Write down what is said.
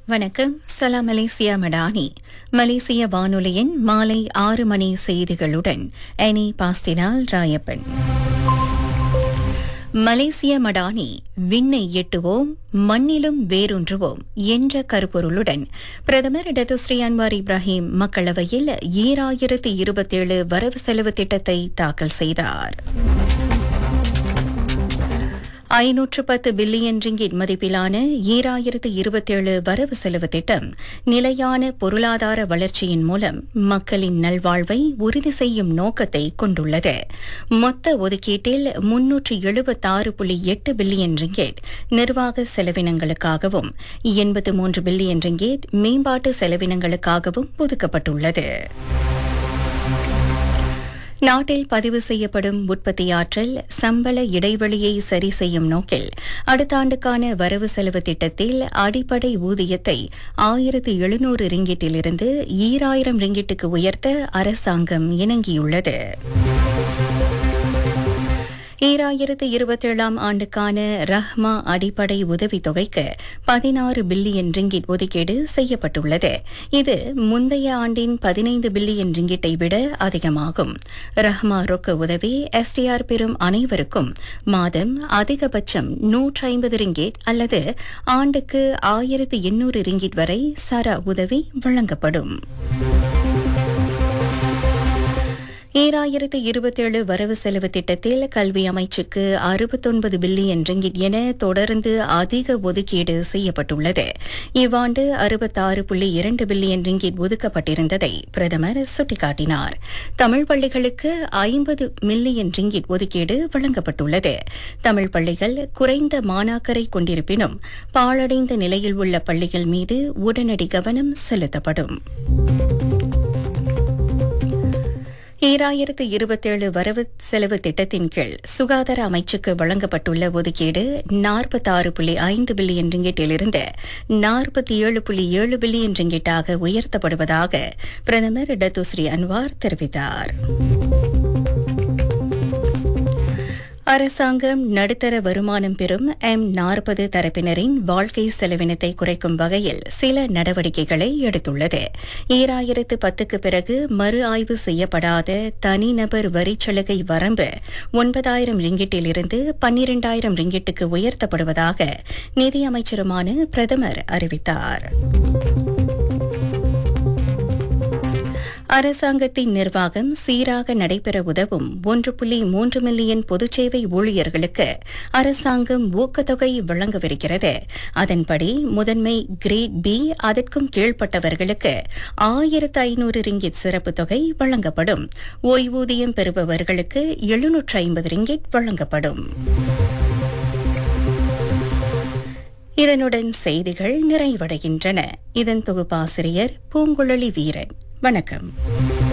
வணக்கம் சலாம் மலேசியா மடானி மலேசிய வானொலியின் மாலை ஆறு மணி செய்திகளுடன் எனி பாஸ்டினால் ராயப்பன் மலேசிய மடானி விண்ணை எட்டுவோம் மண்ணிலும் வேரூன்றுவோம் என்ற கருப்பொருளுடன் பிரதமர் டத்துஸ்ரீ அன்வார் இப்ராஹிம் மக்களவையில் ஈராயிரத்து இருபத்தேழு வரவு செலவு திட்டத்தை தாக்கல் செய்தார் ஐநூற்று பத்து பில்லியன் ரிங்கிட் மதிப்பிலான ஈராயிரத்து இருபத்தேழு வரவு செலவு திட்டம் நிலையான பொருளாதார வளர்ச்சியின் மூலம் மக்களின் நல்வாழ்வை உறுதி செய்யும் நோக்கத்தை கொண்டுள்ளது மொத்த ஒதுக்கீட்டில் முன்னூற்று எழுபத்தாறு புள்ளி எட்டு பில்லியன் ரிங்கேட் நிர்வாக செலவினங்களுக்காகவும் எண்பத்து மூன்று பில்லியன் ரிங்கேட் மேம்பாட்டு செலவினங்களுக்காகவும் ஒதுக்கப்பட்டுள்ளது நாட்டில் பதிவு செய்யப்படும் உற்பத்தி ஆற்றல் சம்பள இடைவெளியை சரி செய்யும் நோக்கில் அடுத்த ஆண்டுக்கான வரவு செலவு திட்டத்தில் அடிப்படை ஊதியத்தை ஆயிரத்து எழுநூறு ரிங்கிட்டிலிருந்து ஈராயிரம் ரிங்கிட்டுக்கு உயர்த்த அரசாங்கம் இணங்கியுள்ளது ஈராயிரத்து இருபத்தேழாம் ஆண்டுக்கான ரஹ்மா அடிப்படை உதவித்தொகைக்கு பதினாறு பில்லியன் ரிங்கிட் ஒதுக்கீடு செய்யப்பட்டுள்ளது இது முந்தைய ஆண்டின் பதினைந்து பில்லியன் ரிங்கிட்டை விட அதிகமாகும் ரஹ்மா ரொக்க உதவி எஸ்டிஆர் பெறும் அனைவருக்கும் மாதம் அதிகபட்சம் நூற்றி ஐம்பது ரிங்கிட் அல்லது ஆண்டுக்கு ஆயிரத்து எண்ணூறு ரிங்கிட் வரை சர உதவி வழங்கப்படும் ஈராயிரத்து இருபத்தேழு வரவு செலவு திட்டத்தில் கல்வி அமைச்சுக்கு அறுபத்தொன்பது பில்லியன் ரிங்கிட் என தொடர்ந்து அதிக ஒதுக்கீடு செய்யப்பட்டுள்ளது இவ்வாண்டு அறுபத்தாறு புள்ளி இரண்டு பில்லியன் ரிங்கிட் ஒதுக்கப்பட்டிருந்ததை பிரதமர் சுட்டிக்காட்டினார் தமிழ் பள்ளிகளுக்கு ஐம்பது மில்லியன் ரிங்கிட் ஒதுக்கீடு வழங்கப்பட்டுள்ளது தமிழ் பள்ளிகள் குறைந்த மாணாக்கரை கொண்டிருப்பினும் பாழடைந்த நிலையில் உள்ள பள்ளிகள் மீது உடனடி கவனம் செலுத்தப்படும் ஈராயிரத்து இருபத்தேழு வரவு செலவு திட்டத்தின் கீழ் சுகாதார அமைச்சுக்கு வழங்கப்பட்டுள்ள ஒதுக்கீடு நாற்பத்தாறு புள்ளி ஐந்து பில்லியன் ரிங்கிட்டிலிருந்து நாற்பத்தி ஏழு புள்ளி ஏழு பில்லியன் ரிங்கிட்டாக உயர்த்தப்படுவதாக பிரதமர் டத்துஸ்ரீ அன்வார் தெரிவித்தார் அரசாங்கம் நடுத்தர வருமானம் பெறும் எம் நாற்பது தரப்பினரின் வாழ்க்கை செலவினத்தை குறைக்கும் வகையில் சில நடவடிக்கைகளை எடுத்துள்ளது ஈராயிரத்து பத்துக்கு பிறகு மறு ஆய்வு செய்யப்படாத தனிநபர் வரிச்சலுகை வரம்பு ஒன்பதாயிரம் ரிங்கிட்டிலிருந்து பன்னிரண்டாயிரம் ரிங்கிட்டுக்கு உயர்த்தப்படுவதாக நிதியமைச்சருமான பிரதமர் அறிவித்தார் அரசாங்கத்தின் நிர்வாகம் சீராக நடைபெற உதவும் ஒன்று புள்ளி மூன்று மில்லியன் பொதுச்சேவை ஊழியர்களுக்கு அரசாங்கம் ஊக்கத்தொகை வழங்கவிருக்கிறது அதன்படி முதன்மை கிரேட் பி அதற்கும் கீழ்ப்பட்டவர்களுக்கு ஆயிரத்து ஐநூறு ரிங்கிட் சிறப்பு தொகை வழங்கப்படும் ஓய்வூதியம் பெறுபவர்களுக்கு எழுநூற்று ஐம்பது ரிங்கிட் வழங்கப்படும் இதனுடன் செய்திகள் நிறைவடைகின்றன இதன் தொகுப்பாசிரியர் பூங்குழலி வீரன் வணக்கம்